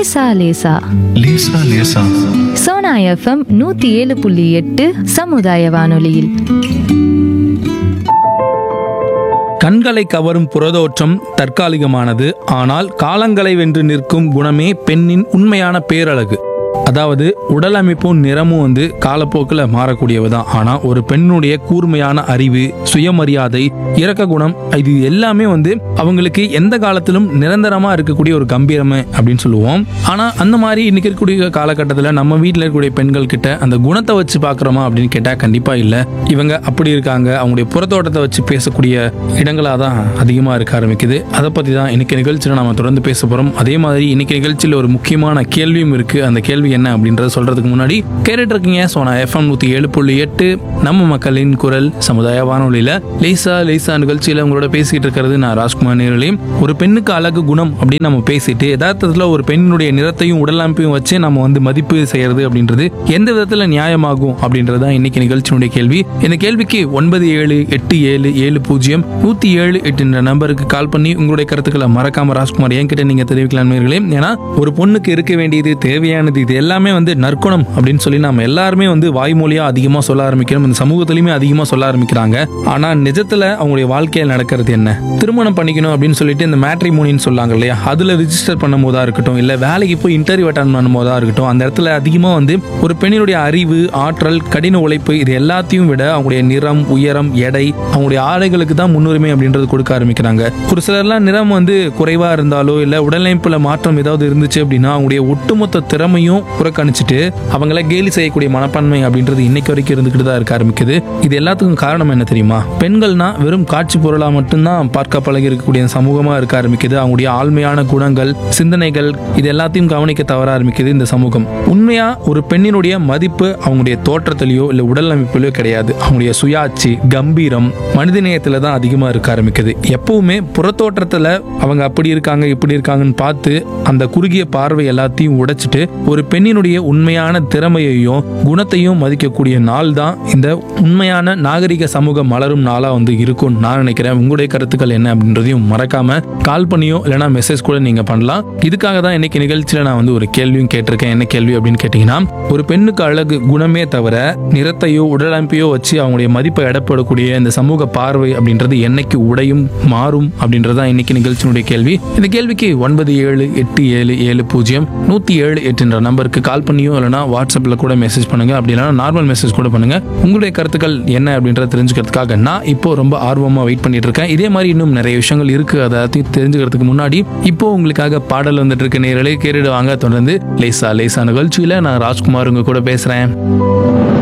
லேசா லேசா லேசா லேசா சோனா எஃப்எம் நூத்தி ஏழு புள்ளி எட்டு சமுதாய வானொலியில் கண்களை கவரும் புறதோற்றம் தற்காலிகமானது ஆனால் காலங்களை வென்று நிற்கும் குணமே பெண்ணின் உண்மையான பேரழகு அதாவது உடல் அமைப்பும் நிறமும் வந்து காலப்போக்கில் மாறக்கூடியவு தான் ஆனால் ஒரு பெண்ணுடைய கூர்மையான அறிவு சுயமரியாதை இரக்க குணம் இது எல்லாமே வந்து அவங்களுக்கு எந்த காலத்திலும் நிரந்தரமாக இருக்கக்கூடிய ஒரு கம்பீரமே அப்படின்னு சொல்லுவோம் ஆனால் அந்த மாதிரி இன்னைக்கு இருக்கக்கூடிய காலகட்டத்தில் நம்ம வீட்டில் இருக்கக்கூடிய பெண்கள் கிட்ட அந்த குணத்தை வச்சு பார்க்குறோமா அப்படின்னு கேட்டால் கண்டிப்பாக இல்லை இவங்க அப்படி இருக்காங்க அவங்களுடைய புறத்தோட்டத்தை வச்சு பேசக்கூடிய இடங்களாக தான் அதிகமாக இருக்க ஆரம்பிக்குது அதை பற்றி தான் இன்னைக்கு நிகழ்ச்சியில் நம்ம தொடர்ந்து பேச போகிறோம் அதே மாதிரி இன்னைக்கு நிகழ்ச்சியில் ஒரு முக்கியமான கேள்வியும் இருக்குது அந்த கேள்வி என்ன அப்படின்றத சொல்கிறதுக்கு முன்னாடி கேட்டுட்டு இருக்கீங்க சோனா எஃப்எம் நூற்றி ஏழு புள்ளி எட்டு நம்ம மக்களின் குரல் சமுதாய வானொலியில் லேசா லேசா நிகழ்ச்சியில் உங்களோட பேசிக்கிட்டு இருக்கிறது நான் ராஜ்குமார் நேரலையும் ஒரு பெண்ணுக்கு அழகு குணம் அப்படின்னு நம்ம பேசிட்டு யதார்த்தத்தில் ஒரு பெண்ணுடைய நிறத்தையும் உடலமைப்பையும் வச்சு நம்ம வந்து மதிப்பு செய்யறது அப்படின்றது எந்த விதத்தில் நியாயமாகும் அப்படின்றது தான் இன்னைக்கு நிகழ்ச்சியினுடைய கேள்வி இந்த கேள்விக்கு ஒன்பது ஏழு எட்டு ஏழு ஏழு பூஜ்ஜியம் நூற்றி ஏழு எட்டுன்ற நம்பருக்கு கால் பண்ணி உங்களுடைய கருத்துக்களை மறக்காம ராஜ்குமார் என்கிட்ட நீங்க தெரிவிக்கலாம் நேயர்களே ஏன்னா ஒரு பொண்ணுக்கு இருக்க வேண்டியது தேவையானது இது எல்லாமே வந்து நற்குணம் அப்படின்னு சொல்லி நம்ம எல்லாருமே வந்து வாய்மொழியா அதிகமாக சொல்ல ஆரம்பிக்கிறோம் இந்த சமூகத்திலையுமே அதிகமாக சொல்ல ஆரம்பிக்கிறாங்க ஆனா நிஜத்துல அவங்களுடைய வாழ்க்கையில் நடக்கிறது என்ன திருமணம் பண்ணிக்கணும் அப்படின்னு சொல்லிட்டு இந்த மேட்ரிமோனின்னு சொல்லாங்க இல்லையா அதுல ரிஜிஸ்டர் பண்ணும் போதா இருக்கட்டும் இல்ல வேலைக்கு போய் இன்டர்வியூ அட்டன் பண்ணும் போதா இருக்கட்டும் அந்த இடத்துல அதிகமா வந்து ஒரு பெண்ணினுடைய அறிவு ஆற்றல் கடின உழைப்பு இது எல்லாத்தையும் விட அவங்களுடைய நிறம் உயரம் எடை அவங்களுடைய ஆடைகளுக்கு தான் முன்னுரிமை அப்படின்றது கொடுக்க ஆரம்பிக்கிறாங்க ஒரு சிலர்லாம் நிறம் வந்து குறைவா இருந்தாலோ இல்ல உடலமைப்புல மாற்றம் ஏதாவது இருந்துச்சு அப்படின்னா அவங்களுடைய ஒட்டுமொத்த திறமையும் புறக்கணிச்சிட்டு அவங்கள கேலி செய்யக்கூடிய மனப்பான்மை அப்படின்றது இன்னைக்கு வரைக்கும் இருந்துகிட்டு தான் இருக்க ஆரம்பிக்குது இது எல்லாத்துக்கும் காரணம் என்ன தெரியுமா பெண்கள்னா வெறும் காட்சி பொருளா மட்டும்தான் பார்க்க பழகி இருக்கக்கூடிய சமூகமா இருக்க ஆரம்பிக்குது அவங்களுடைய ஆழ்மையான குணங்கள் சிந்தனைகள் இது எல்லாத்தையும் கவனிக்க தவற ஆரம்பிக்குது இந்த சமூகம் உண்மையா ஒரு பெண்ணினுடைய மதிப்பு அவங்களுடைய தோற்றத்திலேயோ இல்ல உடல் அமைப்பிலோ கிடையாது அவங்களுடைய சுயாட்சி கம்பீரம் மனிதநேயத்துல தான் அதிகமா இருக்க ஆரம்பிக்குது எப்பவுமே புறத்தோற்றத்துல அவங்க அப்படி இருக்காங்க இப்படி இருக்காங்கன்னு பார்த்து அந்த குறுகிய பார்வை எல்லாத்தையும் உடைச்சிட்டு ஒரு பெண்ணினுடைய உண்மையான திறமையையும் குணத்தையும் மதிக்கக்கூடிய நாள் தான் இந்த உண்மையான நாகரிக சமூகம் மலரும் நாளா வந்து இருக்கும் நான் நினைக்கிறேன் உங்களுடைய கருத்துக்கள் என்ன அப்படின்றதையும் மறக்காம கால் பண்ணியோ இல்லைனா மெசேஜ் கூட நீங்க பண்ணலாம் இதுக்காக தான் இன்னைக்கு நிகழ்ச்சியில நான் வந்து ஒரு கேள்வியும் கேட்டிருக்கேன் என்ன கேள்வி அப்படின்னு கேட்டீங்கன்னா ஒரு பெண்ணுக்கு அழகு குணமே தவிர நிறத்தையோ உடலமைப்பையோ வச்சு அவங்களுடைய மதிப்பை எடப்படக்கூடிய இந்த சமூக பார்வை அப்படின்றது என்னைக்கு உடையும் மாறும் அப்படின்றதான் இன்னைக்கு நிகழ்ச்சியினுடைய கேள்வி இந்த கேள்விக்கு ஒன்பது ஏழு எட்டு ஏழு ஏழு பூஜ்ஜியம் நூத்தி ஏழு எட்டுன்ற நம்பருக்கு கால் பண்ணியோ இல்லைனா வாட்ஸ்அப்ல கூட மெசேஜ் பண்ணுங்க அப்படி இல்லைனா நார்மல் மெசேஜ் கூட பண்ணுங்க உங்களுடைய கருத்துக்கள் என்ன அப்படின்றத தெரிஞ்சுக்கிறதுக்காக நான் இப்போ ரொம்ப ஆர்வமா வெயிட் பண்ணிட்டு இருக்கேன் இதே மாதிரி இன்னும் நிறைய விஷயங்கள் இருக்கு அதை எல்லாத்தையும் தெரிஞ்சுக்கிறதுக்கு முன்னாடி இப்போ உங்களுக்காக பாடல் வந்துட்டு இருக்க நேரலே கேட்டுடுவாங்க தொடர்ந்து லேசா லேசா நிகழ்ச்சியில நான் ராஜ்குமார் உங்க கூட பேசுறேன்